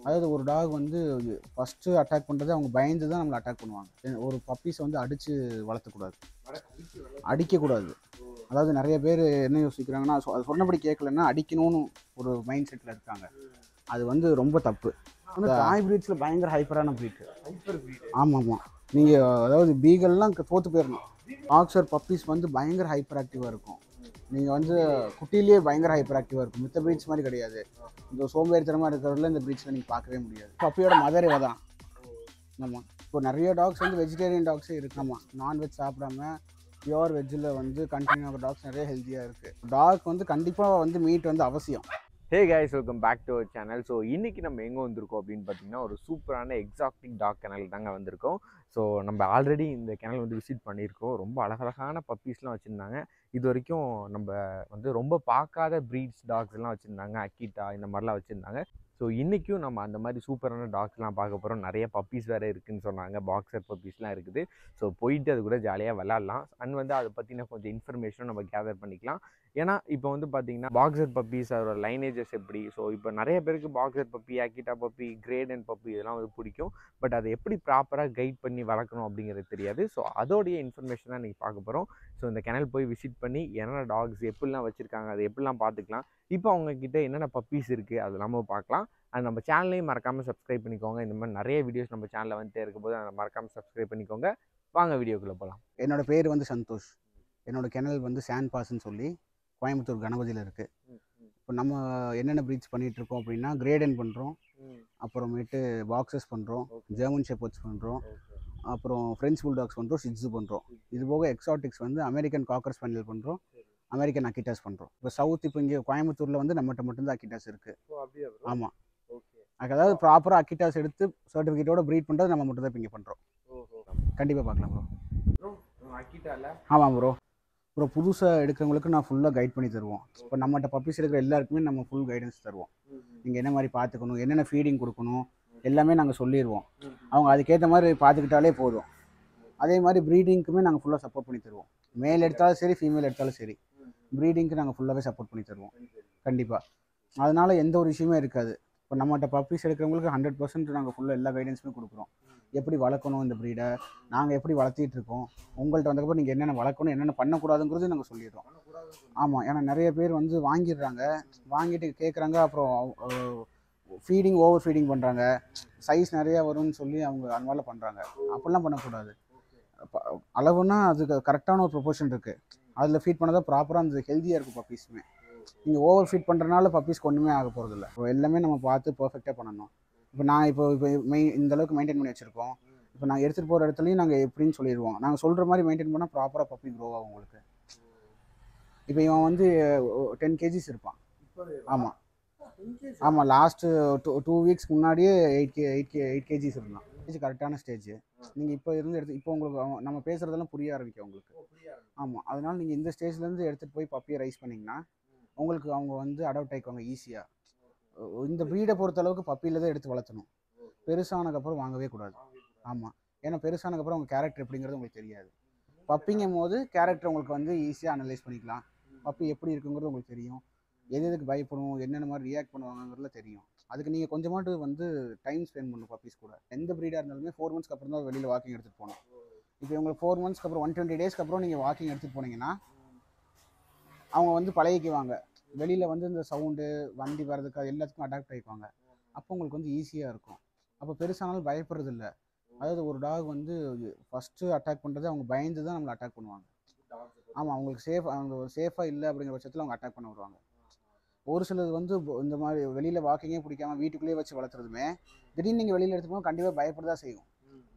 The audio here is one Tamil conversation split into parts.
அதாவது ஒரு டாக் வந்து ஃபஸ்ட்டு அட்டாக் பண்ணுறது அவங்க பயந்து தான் நம்மளை அட்டாக் பண்ணுவாங்க ஒரு பப்பீஸை வந்து அடித்து வளர்த்தக்கூடாது அடிக்கக்கூடாது அதாவது நிறைய பேர் என்ன யோசிக்கிறாங்கன்னா சொ- அது சொன்னபடி கேட்கலன்னா அடிக்கணும்னு ஒரு மைண்ட் செட்டில் இருக்காங்க அது வந்து ரொம்ப தப்பு வந்து தாய் பிரீட்ஸில் பயங்கர ஹைப்பரான பிரீட் ஆமாம் ஆமாம் நீங்கள் அதாவது பீகல்லாம் தோற்று போயிடணும் ஆக்சர் பப்பீஸ் வந்து பயங்கர ஹைப்பர் ஆக்டிவாக இருக்கும் நீங்கள் வந்து குட்டிலேயே பயங்கர ஹைப்பர் ஆக்டிவாக இருக்கும் மித்த பிரீட்ஸ் மாதிரி கிடையாது இந்த சோம்பேறித்தனமாக இருக்கிறதுல இந்த பிரீட்ஸில் நீங்கள் பார்க்கவே முடியாது பப்பியோட மதரே தான் ஆமாம் இப்போ நிறைய டாக்ஸ் வந்து வெஜிடேரியன் டாக்ஸே இருக்கு ஆமாம் நான்வெஜ் சாப்பிடாம பியோர் வெஜ்ஜில் வந்து கண்டினியூ ஆகிற டாக்ஸ் நிறைய ஹெல்த்தியாக இருக்குது டாக் வந்து கண்டிப்பாக வந்து மீட் வந்து அவசியம் hey guys welcome back to our channel so இன்னைக்கு நம்ம எங்கே வந்திருக்கோம் அப்படின்னு பார்த்தீங்கன்னா ஒரு சூப்பரான எக்ஸாக்டிக் டாக் கெனல் தாங்க வந்திருக்கோம் ஸோ நம்ம ஆல்ரெடி இந்த கெனல் வந்து விசிட் பண்ணியிருக்கோம் ரொம்ப அழகழகான பப்பீஸ்லாம் வச்சுருந்தாங்க இது வரைக்கும் நம்ம வந்து ரொம்ப பார்க்காத ப்ரீட்ஸ் டாக்ஸ் எல்லாம் வச்சுருந்தாங்க அக்கிட்டா இந்த மாதிரிலாம் வச்சுருந்தாங்க ஸோ இன்றைக்கும் நம்ம அந்த மாதிரி சூப்பரான டாக்ஸ்லாம் பார்க்க போகிறோம் நிறைய பப்பீஸ் வேறு இருக்குதுன்னு சொன்னாங்க பாக்ஸர் பப்பீஸ்லாம் இருக்குது ஸோ போயிட்டு அது கூட ஜாலியாக விளாட்லாம் அண்ட் வந்து அதை பற்றின கொஞ்சம் இன்ஃபர்மேஷனும் நம்ம கேதர் பண்ணிக்கலாம் ஏன்னா இப்போ வந்து பார்த்தீங்கன்னா பாக்ஸர் பப்பீஸ் அதோட லைனேஜஸ் எப்படி ஸோ இப்போ நிறைய பேருக்கு பாக்ஸர் பப்பி ஆக்கிட்டா பப்பி கிரேட் அண்ட் பப்பி இதெல்லாம் வந்து பிடிக்கும் பட் அதை எப்படி ப்ராப்பராக கைட் பண்ணி வளர்க்கணும் அப்படிங்கிறது தெரியாது ஸோ அதோடைய இன்ஃபர்மேஷன் தான் இன்றைக்கி பார்க்க போகிறோம் ஸோ இந்த கிணல் போய் விசிட் பண்ணி என்னென்ன டாக்ஸ் எப்படிலாம் வச்சுருக்காங்க அதை எப்படிலாம் பார்த்துக்கலாம் இப்போ அவங்க கிட்ட என்னென்ன பப்பீஸ் இருக்குது அது நம்ம பார்க்கலாம் அண்ட் நம்ம சேனலையும் மறக்காமல் சப்ஸ்கிரைப் பண்ணிக்கோங்க இந்த மாதிரி நிறைய வீடியோஸ் நம்ம சேனலில் வந்துட்டே இருக்கும்போது அதை மறக்காமல் சப்ஸ்கிரைப் பண்ணிக்கோங்க வாங்க வீடியோக்குள்ளே போகலாம் என்னோட பேர் வந்து சந்தோஷ் என்னோட கிணல் வந்து சாண்ட் பாஸ்ன்னு சொல்லி கோயம்புத்தூர் கணபதியில் இருக்குது இப்போ நம்ம என்னென்ன ப்ரீட்ஸ் பண்ணிகிட்டு இருக்கோம் அப்படின்னா கிரேடன் பண்ணுறோம் அப்புறமேட்டு பாக்ஸஸ் பண்ணுறோம் ஜெர்மன் ஷெப்பர்ட்ஸ் பண்ணுறோம் அப்புறம் ஃப்ரெஞ்ச் புல்டாக்ஸ் பண்ணுறோம் ஷிட்ஸு பண்ணுறோம் இது போக எக்ஸாட்டிக்ஸ் வந்து அமெரிக்கன் காக்கர் ஸ்பெனியல் பண்ணுறோம் அமெரிக்கன் அக்கிட்டாஸ் பண்ணுறோம் இப்போ சவுத் இப்போ இங்கே கோயம்புத்தூரில் வந்து நம்மகிட்ட மட்டும்தான் அக்கிட்டாஸ் இருக்குது ஆமாம் அதாவது ப்ராப்பராக அக்கிட்டாஸ் எடுத்து சர்டிஃபிகேட்டோட ப்ரீட் பண்ணுறது நம்ம மட்டும் தான் இப்போ இங்கே பண்ணுறோம் கண்டிப்பாக பார்க்கலாம் ப்ரோ அக்கிட்டால ஆமாம் ப்ரோ ப்ரோ புதுசாக எடுக்கிறவங்களுக்கு நான் ஃபுல்லாக கைட் பண்ணி தருவோம் இப்போ நம்மகிட்ட பப்பீஸ் எடுக்கிற எல்லாருக்குமே நம்ம ஃபுல் கைடன்ஸ் தருவோம் நீங்கள் என்ன மாதிரி பார்த்துக்கணும் என்னென்ன ஃபீடிங் கொடுக்கணும் எல்லாமே நாங்கள் சொல்லிடுவோம் அவங்க அதுக்கேற்ற மாதிரி பார்த்துக்கிட்டாலே போதும் அதே மாதிரி ப்ரீடிங்க்குமே நாங்கள் ஃபுல்லாக சப்போர்ட் பண்ணி தருவோம் மேல் எடுத்தாலும் சரி ஃபீமேல் எடுத்தாலும் சரி ப்ரீடிங்க்கு நாங்கள் ஃபுல்லாகவே சப்போர்ட் பண்ணி தருவோம் கண்டிப்பாக அதனால் எந்த ஒரு விஷயமே இருக்காது இப்போ நம்மகிட்ட பப்பீஸ் எடுக்கிறவங்களுக்கு ஹண்ட்ரட் பர்சன்ட் நாங்கள் ஃபுல்லாக எல்லா கைடன்ஸுமே கொடுக்குறோம் எப்படி வளர்க்கணும் இந்த ப்ரீடை நாங்கள் எப்படி வளர்த்திட்டு இருக்கோம் உங்கள்கிட்ட வந்தக்கப்புறம் நீங்கள் என்னென்ன வளர்க்கணும் என்னென்ன பண்ணக்கூடாதுங்கிறது நாங்கள் சொல்லிடுறோம் ஆமாம் ஏன்னா நிறைய பேர் வந்து வாங்கிடுறாங்க வாங்கிட்டு கேட்குறாங்க அப்புறம் ஃபீடிங் ஓவர் ஃபீடிங் பண்ணுறாங்க சைஸ் நிறையா வரும்னு சொல்லி அவங்க அந்த மாதிரிலாம் பண்ணுறாங்க அப்படிலாம் பண்ணக்கூடாது அப்ப அளவுன்னா அதுக்கு கரெக்டான ஒரு ப்ரொபோர்ஷன் இருக்குது அதில் ஃபீட் பண்ணால் ப்ராப்பராக அந்த ஹெல்த்தியாக இருக்கும் பப்பீஸுமே நீங்கள் ஓவர் ஃபீட் பண்ணுறனால பப்பீஸ்க்கு ஒன்றுமே ஆக போகிறதில்ல இப்போ எல்லாமே நம்ம பார்த்து பர்ஃபெக்டாக பண்ணணும் இப்போ நான் இப்போ இப்போ மெயின் இந்த அளவுக்கு மெயின்டைன் பண்ணி வச்சுருக்கோம் இப்போ நாங்கள் எடுத்துகிட்டு போகிற இடத்துலையும் நாங்கள் எப்படின்னு சொல்லிடுவோம் நாங்கள் சொல்கிற மாதிரி மெயின்டைன் பண்ணால் ப்ராப்பராக பப்பி க்ரோ ஆகும் உங்களுக்கு இப்போ இவன் வந்து டென் கேஜிஸ் இருப்பான் ஆமாம் ஆமாம் லாஸ்ட்டு டூ டூ வீக்ஸ் முன்னாடியே eight K eight K eight K Gs இருந்தான் ஸ்டேஜ் கரெக்டான ஸ்டேஜ் நீங்கள் இப்போ இருந்து எடுத்து இப்போ உங்களுக்கு அவன் நம்ம பேசுகிறதெல்லாம் புரிய ஆரம்பிக்கும் உங்களுக்கு ஆமாம் அதனால் நீங்கள் இந்த ஸ்டேஜ்லேருந்து எடுத்துகிட்டு போய் பப்பியை ரைஸ் பண்ணிங்கன்னா உங்களுக்கு அவங்க வந்து அடாப்ட் ஆகிக்குவாங்க ஈஸியாக இந்த ப்ரீடை பொறுத்த அளவுக்கு பப்பியில் தான் எடுத்து வளர்த்தணும் பெருசானதுக்கப்புறம் வாங்கவே கூடாது ஆமாம் ஏன்னா பெருசானதுக்கப்புறம் உங்கள் கேரக்டர் எப்படிங்கிறது உங்களுக்கு தெரியாது பப்பிங்கும் போது கேரக்டர் உங்களுக்கு வந்து ஈஸியாக அனலைஸ் பண்ணிக்கலாம் பப்பி எப்படி இருக்குங்கிறது உங்களுக்கு தெரியும் எது எதுக்கு பயப்படும் என்னென்ன மாதிரி ரியாக்ட் பண்ணுவாங்கங்கிறதுல தெரியும் அதுக்கு நீங்கள் கொஞ்சமாட்டு வந்து டைம் ஸ்பெண்ட் பண்ணணும் பப்பீஸ் கூட எந்த ப்ரீடாக இருந்தாலுமே ஃபோர் மந்த்ஸ்க்கு அப்புறம் தான் வெளியில் வாக்கிங் எடுத்துகிட்டு போகணும் இப்போ உங்களுக்கு ஃபோர் மந்த்ஸ்க்கு அப்புறம் ஒன் டுவெண்ட்டி டேஸ்க்கு அப்புறம் நீங்கள் வாக்கிங் எடுத்துகிட்டு போனீங்கன்னா அவங்க வந்து பழகிக்குவாங்க வெளியில் வந்து இந்த சவுண்டு வண்டி வர்றதுக்கு அது எல்லாத்துக்கும் அடாப்ட் ஆகிக்குவாங்க அப்போ உங்களுக்கு வந்து ஈஸியாக இருக்கும் அப்போ பெருசானாலும் பயப்படுறது இல்லை அதாவது ஒரு டாக் வந்து ஃபஸ்ட்டு அட்டாக் பண்ணுறது அவங்க பயந்து தான் நம்மளை அட்டாக் பண்ணுவாங்க ஆமாம் அவங்களுக்கு சேஃப் அவங்க சேஃபாக இல்லை அப்படிங்கிற பட்சத்தில் அவங்க அட்டாக் பண்ண வருவாங்க ஒரு சிலது வந்து இப்போ இந்த மாதிரி வெளியில் வாக்கிங்கே பிடிக்காம வீட்டுக்குள்ளேயே வச்சு வளர்த்துறதுமே திடீர்னு நீங்கள் வெளியில் எடுத்து போனால் கண்டிப்பாக பயப்பட தான் செய்யும்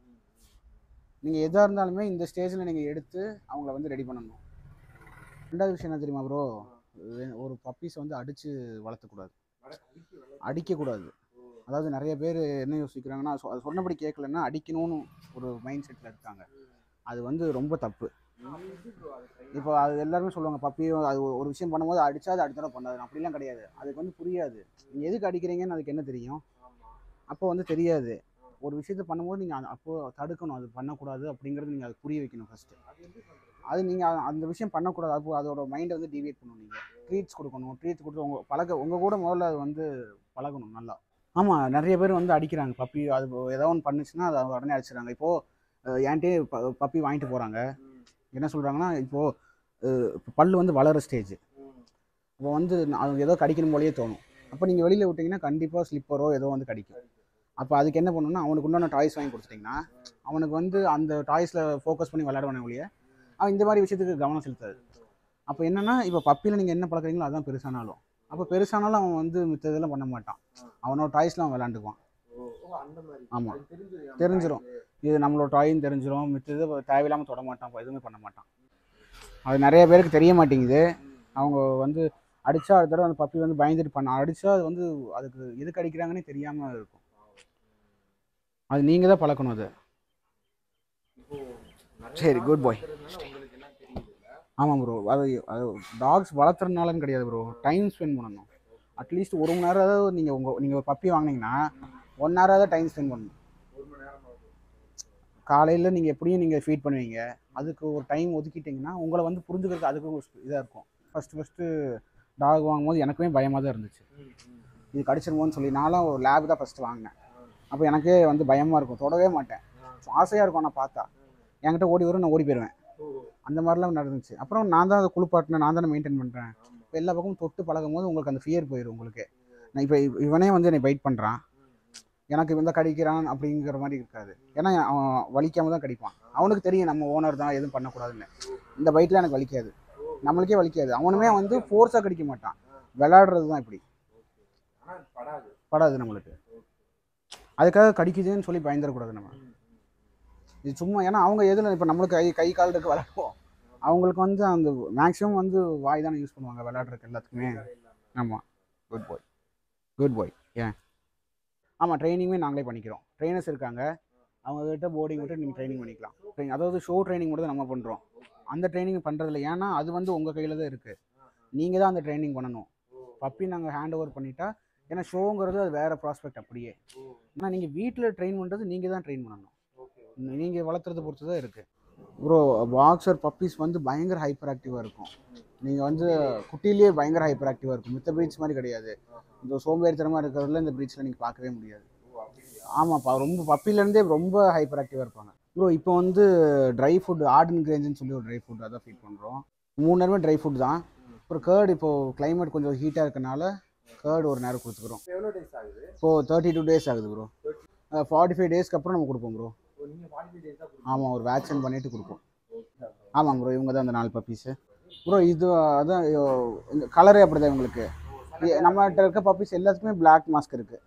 நீங்கள் எதாக இருந்தாலுமே இந்த ஸ்டேஜில் நீங்கள் எடுத்து அவங்கள வந்து ரெடி பண்ணணும் ரெண்டாவது விஷயம் என்ன தெரியுமா ப்ரோ ஒரு பப்பீஸை வந்து அடித்து வளர்த்தக்கூடாது அடிக்கக்கூடாது அதாவது நிறைய பேர் என்ன யோசிக்கிறாங்கன்னா சொ- அது சொன்னபடி கேட்கலன்னா அடிக்கணும்னு ஒரு மைண்ட் செட்டில் இருக்காங்க அது வந்து ரொம்ப தப்பு இப்போ அது எல்லாருமே சொல்லுவாங்க பப்பியும் அது ஒரு- ஒரு விஷயம் பண்ணும்போது அடிச்சா அது அடுத்த தடவை பண்ணாது அப்படிலாம் கிடையாது அதுக்கு வந்து புரியாது நீங்கள் எதுக்கு அடிக்கிறீங்கன்னு அதுக்கு என்ன தெரியும் அப்போ வந்து தெரியாது ஒரு விஷயத்த பண்ணும்போது நீங்கள் அப்போ தடுக்கணும் அது பண்ணக்கூடாது அப்படிங்கிறது நீங்கள் அது புரிய வைக்கணும் ஃபஸ்ட்டு அது நீங்கள் அந்த விஷயம் பண்ணக்கூடாது அப்போ அதோட மைண்டை வந்து டிவியேட் பண்ணணும் நீங்கள் ட்ரீட்ஸ் கொடுக்கணும் ட்ரீட்ஸ் கொடுத்து உங்கள் பழக உங்கள் கூட முதல்ல அது வந்து பழகணும் நல்லா ஆமாம் நிறைய பேர் வந்து அடிக்கிறாங்க பப்பி அது ஏதோ ஒன்று பண்ணுச்சுன்னா அதை உடனே அடிச்சிடுறாங்க இப்போது என்கிட்டே பப்பி வாங்கிட்டு போகிறாங்க என்ன சொல்கிறாங்கன்னா இப்போது பல்லு வந்து வளர ஸ்டேஜ் இப்போ வந்து அவங்க ஏதோ கடிக்கணும் போலயே தோணும் அப்போ நீங்கள் வெளியில் விட்டிங்கன்னா கண்டிப்பாக ஸ்லிப்பரோ ஏதோ வந்து கடிக்கும் அப்போ அதுக்கு என்ன பண்ணணும்னா அவனுக்கு உண்டான டாய்ஸ் வாங்கி கொடுத்துட்டிங்கன்னா அவனுக்கு வந்து அந்த டாய்ஸில் ஃபோக்கஸ் பண்ணி விளையாடுவானே ஒழிய அவன் இந்த மாதிரி விஷயத்துக்கு கவனம் செலுத்தாது அப்போ என்னென்னா இப்போ பப்பியில் நீங்கள் என்ன பழக்கிறீங்களோ அதான் பெருசானாலும் அப்போ பெருசானாலும் அவன் வந்து மித்த இதெல்லாம் பண்ண மாட்டான் அவனோட டாய்ஸில் அவன் விளாண்டுக்குவான் ஆமாம் தெரிஞ்சிரும் இது நம்மளோட டாயின்னு தெரிஞ்சிரும் மித்தது தேவையில்லாமல் தொட மாட்டான் அப்ப எதுவுமே பண்ண மாட்டான் அது நிறைய பேருக்கு தெரிய மாட்டேங்குது அவங்க வந்து அடிச்சா அடுத்த தடவை அந்த பப்பி வந்து பயந்துட்டு பண்ண அடிச்சா அது வந்து அதுக்கு எதுக்கு அடிக்கிறாங்கன்னே தெரியாமல் இருக்கும் அது நீங்கள் தான் பழக்கணும் அது சரி குட் பாய் ஆமாம் ப்ரோ அது அது டாக்ஸ் வளர்த்துறதுனாலன்னு கிடையாது ப்ரோ டைம் ஸ்பெண்ட் பண்ணணும் அட்லீஸ்ட் ஒரு மணி நேரம் நீங்கள் உங்கள் நீங்கள் ஒரு பப்பி வாங்கினீங்கன்னா ஒன் ஹவராக டைம் ஸ்பெண்ட் பண்ணணும் காலையில் நீங்கள் எப்படியும் நீங்கள் ஃபீட் பண்ணுவீங்க அதுக்கு ஒரு டைம் ஒதுக்கிட்டிங்கன்னா உங்களை வந்து புரிஞ்சுக்கிறதுக்கு அதுக்கு இதாக இருக்கும் ஃபஸ்ட்டு ஃபஸ்ட்டு டாக் வாங்கும்போது எனக்குமே பயமாக தான் இருந்துச்சு இது கடிச்சிருமோன்னு சொல்லி நான்லாம் ஒரு லேப் தான் ஃபஸ்ட்டு வாங்கினேன் அப்போ எனக்கே வந்து பயமாக இருக்கும் தொடவே மாட்டேன் ஆசையாக இருக்கும் நான் பார்த்தா என்கிட்ட ஓடி வரும் நான் ஓடி போயிடுவேன் அந்த மாதிரிலாம் நடந்துச்சு அப்புறம் நான் தான் அதை குளிப்பாட்டினேன் நான் தானே மெயின்டைன் பண்ணுறேன் இப்போ எல்லா பக்கமும் தொட்டு பழகும் போது உங்களுக்கு அந்த ஃபியர் போயிடும் உங்களுக்கு நான் இப்போ இவனே வந்து என்னை பைட் பண்ணுறான் எனக்கு இவன் தான் கடிக்கிறான் அப்படிங்கிற மாதிரி இருக்காது ஏன்னா அவன் வலிக்காம தான் கடிப்பான் அவனுக்கு தெரியும் நம்ம ஓனர் தான் எதுவும் பண்ணக்கூடாதுன்னு இந்த பைட்டில் எனக்கு வலிக்காது நம்மளுக்கே வலிக்காது அவனுமே வந்து ஃபோர்ஸாக கடிக்க மாட்டான் விளையாடுறது தான் இப்படி படாது நம்மளுக்கு அதுக்காக கடிக்குதுன்னு சொல்லி பயந்துடக்கூடாது நம்ம இது சும்மா ஏன்னா அவங்க எதில் இப்போ நம்மளுக்கு கை கை கால் இருக்கு விளையாடுவோம் அவங்களுக்கு வந்து அந்த மேக்ஸிமம் வந்து வாய் தானே யூஸ் பண்ணுவாங்க விளையாடுறதுக்கு எல்லாத்துக்குமே ஆமாம் குட் பாய் குட் பாய் ஏன் ஆமாம் ட்ரைனிங்குமே நாங்களே பண்ணிக்கிறோம் ட்ரைனர்ஸ் இருக்காங்க அவங்கக்கிட்ட போர்டிங் விட்டு நீங்கள் ட்ரைனிங் பண்ணிக்கலாம் Train- அதாவது ஷோ ட்ரைனிங் மட்டும் தான் நம்ம பண்ணுறோம் அந்த ட்ரைனிங் பண்ணுறதில்ல ஏன்னா அது வந்து உங்கள் கையில் தான் இருக்குது நீங்கள் தான் அந்த ட்ரைனிங் பண்ணணும் பப்பி நாங்கள் ஹேண்ட் ஓவர் பண்ணிட்டா ஏன்னா ஷோங்கிறது அது வேறு ப்ராஸ்பெக்ட் அப்படியே ஆனால் நீங்கள் வீட்டில் ட்ரெயின் பண்ணுறது நீங்கள் தான் ட்ரெயின் பண்ணணும் நீங்கள் வளர்த்துறத பொறுத்து தான் இருக்குது ப்ரோ பாக்ஸர் பப்பீஸ் வந்து பயங்கர ஹைப்பர் ஆக்டிவாக இருக்கும் நீங்கள் வந்து குட்டிலேயே பயங்கர ஹைப்பர் ஆக்டிவாக இருக்கும் மித்த பிரீட்ஸ் மாதிரி கிடையாது இந்த சோம்பேறித்தனமாக இருக்கிறதுல இந்த பிரீட்ஸில் நீங்கள் பார்க்கவே முடியாது ஆமாப்பா ரொம்ப பப்பிலேருந்தே ரொம்ப ஹைப்பர் ஆக்டிவாக இருப்பாங்க ப்ரோ இப்போ வந்து ட்ரை ஃபுட் ஆர்டன் கிரேஞ்சுன்னு சொல்லி ஒரு ட்ரை ஃபுட் அதான் ஃபீட் பண்ணுறோம் மூணு நேரமே ட்ரை ஃபுட் தான் அப்புறம் கேர்டு இப்போது climate கொஞ்சம் ஹீட்டாக இருக்கனால கேர்டு ஒரு நேரம் கொடுத்துக்குறோம் எவ்வளோ டேஸ் ஆகுது இப்போது தேர்ட்டி டூ டேஸ் ஆகுது ப்ரோ ஃபார்ட்டி ஃபைவ் டேஸ்க்கு அப்புறம் நம்ம கொடுப்போம் ப்ரோ நீங்கள் ஃபார்ட்டி டேஸ் தான் ஆமாம் ஒரு வேக்சின் பண்ணிட்டு கொடுப்போம் ஆமாம் ப்ரோ இவங்க தான் அந்த நாலு பப்பீஸு ப்ரோ இது அதான் இந்த கலரே அப்படி தான் இவங்களுக்கு இ- நம்மகிட்ட இருக்க பப்பீஸ் எல்லாத்துக்குமே Black மாஸ்க் இருக்குது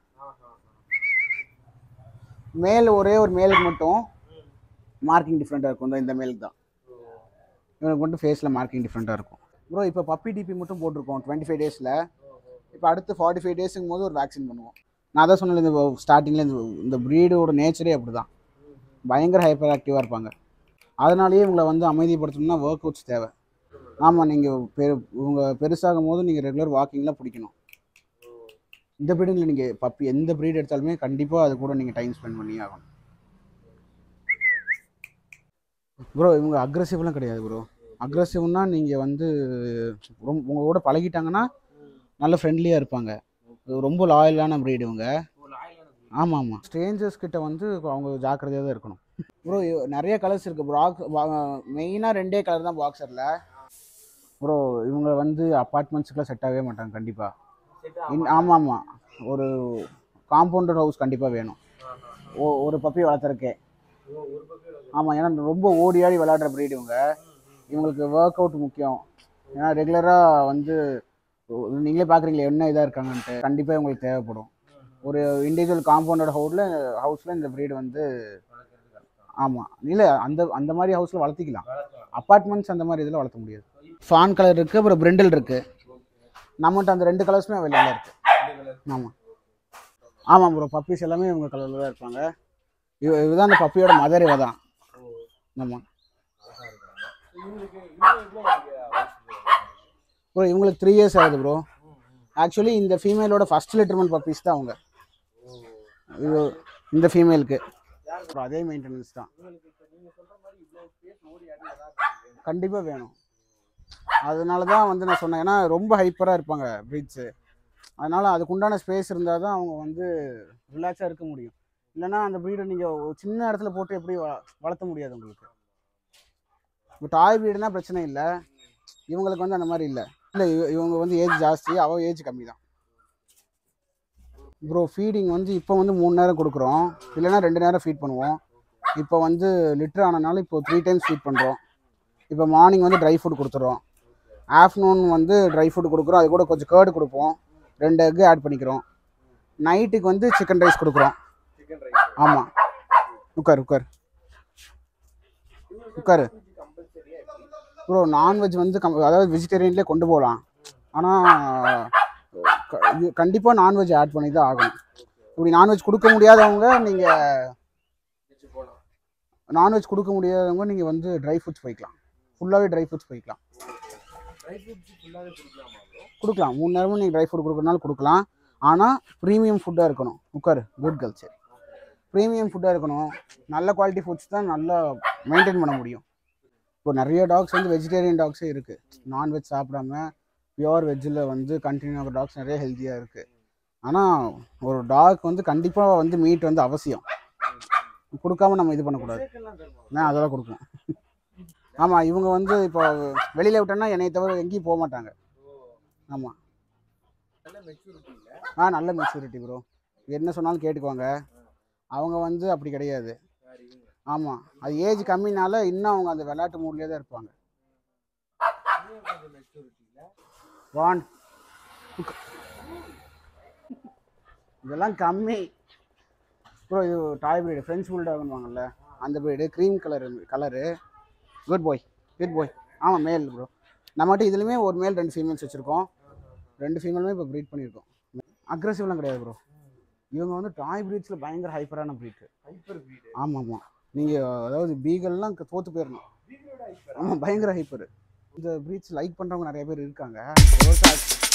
மேல் ஒரே ஒரு மேலுக்கு மட்டும் மார்க்கிங் டிஃப்ரெண்ட்டாக இருக்கும் இந்த- இந்த மேலுக்கு தான் இவனுக்கு மட்டும் ஃபேஸில் மார்க்கிங் டிஃப்ரெண்ட்டாக இருக்கும் ப்ரோ இப்போ பப்பி டிபி மட்டும் போட்டிருக்கோம் டுவெண்ட்டி ஃபைவ் டேஸில் இப்போ அடுத்து ஃபார்ட்டி ஃபைவ் டேஸுங்கும் போது ஒரு வேக்சின் பண்ணுவோம் நான் தான் சொன்னேன் இந்த ஸ்டார்டிங்கில் இந்த இந்த ப்ரீடோட நேச்சரே அப்படி தான் பயங்கர ஹைப்பர் ஆக்டிவாக இருப்பாங்க அதனாலேயே இவங்களை வந்து அமைதிப்படுத்தணும்னா ஒர்க் அவுட்ஸ் தேவை ஆமாம் நீங்கள் பெ இவங்க பெருசாகும் போது நீங்கள் ரெகுலர் வாக்கிங்லாம் பிடிக்கணும் இந்த ப்ரீடிங்கில் நீங்கள் பப்பி எந்த ப்ரீட் எடுத்தாலுமே கண்டிப்பாக அது கூட நீங்கள் டைம் ஸ்பெண்ட் பண்ணி ஆகணும் ப்ரோ இவங்க அக்ரஸிவ்லாம் கிடையாது ப்ரோ அக்ரஸிவ்னா நீங்கள் வந்து ரொம்ப உங்க கூட பழகிட்டாங்கன்னா நல்ல ஃப்ரெண்ட்லியாக இருப்பாங்க இது ரொம்ப லாயலான ப்ரீடு இவங்க ஆமாம் ஆமாம் ஸ்ட்ரேஞ்சர்ஸ் கிட்ட வந்து அவங்க ஜாக்கிரதையாக தான் இருக்கணும் ப்ரோ நிறைய கலர்ஸ் இருக்குது ப்ராக் மெயினாக ரெண்டே கலர் தான் பாக்ஸரில் ப்ரோ இவங்க வந்து அப்பார்ட்மெண்ட்ஸுக்குலாம் செட் ஆகவே மாட்டாங்க கண்டிப்பாக இன் ஆமாம் ஆமாம் ஒரு காம்பவுண்டட் ஹவுஸ் கண்டிப்பாக வேணும் ஓ ஒரு பப்பி வளர்த்துறக்கே ஆமாம் ஏன்னா ரொம்ப ஓடி ஆடி விளையாடுற breed இவங்க இவங்களுக்கு ஒர்க் அவுட் முக்கியம் ஏன்னா ரெகுலராக வந்து ஓ- நீங்களே பார்க்குறீங்களே என்ன இதாக இருக்காங்கன்ட்டு கண்டிப்பாக இவங்களுக்கு தேவைப்படும் ஒரு இண்டிவிஜுவல் காம்பவுண்டட் ஹவுஸில் ஹவுஸில் இந்த breed வந்து ஆமாம் இல்லை அந்த அந்த மாதிரி ஹவுஸில் வளர்த்திக்கலாம் அப்பார்ட்மெண்ட்ஸ் அந்த மாதிரி இதில் வளர்த்த முடியாது ஃபான் கலர் இருக்குது அப்புறம் பிரிண்டல் இருக்குது நம்மகிட்ட அந்த ரெண்டு கலர்ஸுமே அவைலபிளாக இருக்குது ஆமாம் ஆமாம் ப்ரோ பப்பீஸ் எல்லாமே இவங்க கலரில் தான் இருப்பாங்க இவ இதுதான் அந்த பப்பியோட மதர் இவ தான் ஆமாம் ப்ரோ இவங்களுக்கு த்ரீ இயர்ஸ் ஆகுது ப்ரோ ஆக்சுவலி இந்த ஃபீமேலோட ஃபர்ஸ்ட் லிட்டர்மெண்ட் பப்பீஸ் தான் அவங்க இது இந்த ஃபீமேலுக்கு அப்புறம் அதே மெயின்டெனன்ஸ் தான் கண்டிப்பாக வேணும் அதனால தான் வந்து நான் சொன்னேன் ஏன்னா ரொம்ப ஹைப்பராக இருப்பாங்க ப்ரீட்ஸு அதனால் அதுக்குண்டான ஸ்பேஸ் இருந்தால் தான் அவங்க வந்து ரிலாக்ஸாக இருக்க முடியும் இல்லைன்னா அந்த ப்ரீடை நீங்கள் ஒரு சின்ன இடத்துல போட்டு எப்படி வ- வளர்த்த முடியாது உங்களுக்கு இப்போ டாய் ப்ரீடுனா பிரச்சனை இல்லை இவங்களுக்கு வந்து அந்த மாதிரி இல்லை இல்லை இவங்க வந்து ஏஜ் ஜாஸ்தி அவ ஏஜ் கம்மி தான் ப்ரோ ஃபீடிங் வந்து இப்போ வந்து மூணு நேரம் கொடுக்குறோம் இல்லைன்னா ரெண்டு நேரம் ஃபீட் பண்ணுவோம் இப்போ வந்து லிட்டர் ஆனனால இப்போ த்ரீ டைம்ஸ் ஃபீட் பண்ணுறோம் இப்போ மார்னிங் வந்து ட்ரை ஃபுட் கொடுத்துறோம் ஆஃப்டர்நூன் வந்து ட்ரை ஃபுட் கொடுக்குறோம் அது கூட கொஞ்சம் கேர்டு கொடுப்போம் ரெண்டு எக்கு ஆட் பண்ணிக்கிறோம் நைட்டுக்கு வந்து சிக்கன் ரைஸ் கொடுக்குறோம் சிக்கன் ரைஸ் ஆமாம் உட்கார் உட்கார் உட்காரு ப்ரோ நான்வெஜ் வந்து கம் அதாவது வெஜிடேரியன்லேயே கொண்டு போகலாம் ஆனால் கண்டிப்பாக நான்வெஜ் ஆட் பண்ணி தான் ஆகணும் இப்படி நான்வெஜ் கொடுக்க முடியாதவங்க நீங்கள் போகலாம் நான்வெஜ் கொடுக்க முடியாதவங்க நீங்கள் வந்து ட்ரை ஃப்ரூட்ஸ் போய்க்கலாம் ஃபுல்லாகவே ட்ரை ஃப்ரூட்ஸ் போய்க்கலாம் ட்ரை ஃப்ரூட்ஸ் ஃபுல்லாகவே கொடுக்கலாமா ப்ரோ கொடுக்கலாம் மூணு நேரமும் நீங்கள் ட்ரை ஃபுட் கொடுக்குறனால கொடுக்கலாம் ஆனால் ப்ரீமியம் ஃபுட்டாக இருக்கணும் உட்காரு குட் கேர்ள் சரி ப்ரீமியம் ஃபுட்டாக இருக்கணும் நல்ல குவாலிட்டி ஃபுட்ஸ் தான் நல்லா மெயின்டைன் பண்ண முடியும் இப்போ நிறைய டாக்ஸ் வந்து வெஜிடேரியன் டாக்ஸே இருக்குது நான்வெஜ் சாப்பிடாம பியோர் வெஜ்ஜில் வந்து கண்டினியூ ஆகிற டாக்ஸ் நிறைய ஹெல்த்தியாக இருக்குது ஆனால் ஒரு டாக் வந்து கண்டிப்பாக வந்து மீட் வந்து அவசியம் கொடுக்காம நம்ம இது பண்ணக்கூடாது சிக்கன்லாம் தருமா நான் அதெல்லாம் கொடுப்பேன் ஆமாம் இவங்க வந்து இப்போ வெளியில் விட்டோன்னா என்னை தவிர எங்கேயும் போக மாட்டாங்க ஆமாம் நல்ல மெச்சூரிட்டி இல்லை ஆ நல்ல மெச்சூரிட்டி ப்ரோ என்ன சொன்னாலும் கேட்டுக்குவாங்க அவங்க வந்து அப்படி கிடையாது யார் இவங்க ஆமாம் அது ஏஜ் கம்மினால இன்னும் அவங்க அந்த விளையாட்டு மூட்லேயே தான் இருப்பாங்க இன்னும் கொஞ்சம் மெச்சூரிட்டி இல்லை வான் இதெல்லாம் கம்மி ப்ரோ இது டாய் பிரீடு ஃப்ரெஞ்ச் புல்டாகுன்னுவாங்கல்ல அந்த breed cream colour colour good bye good bye ஆமாம் மேல் ப்ரோ நம்மகிட்ட இதுலையுமே ஒரு மேல் ரெண்டு ஃபீமேல்ஸ் வச்சுருக்கோம் ரெண்டு ஃபீமேலுமே இப்போ ப்ரீட் பண்ணியிருக்கோம் அக்ரஸிவ்லாம் கிடையாது ப்ரோ இவங்க வந்து டாய் ப்ரீட்ஸில் பயங்கர ஹைப்பரான ப்ரீட் ஹைப்பர் வீடு ஆமாம் ஆமாம் நீங்கள் அதாவது பீகல்லாம் க- தோத்து போயிடணும் வீடோட ஹைப்பர் ஆமாம் பயங்கர ஹைப்பர் இந்த ப்ரீட்ஸ் லைக் பண்ணுறவங்க நிறைய பேர் இருக்காங்க ஒரு வருஷம் ஆச்சு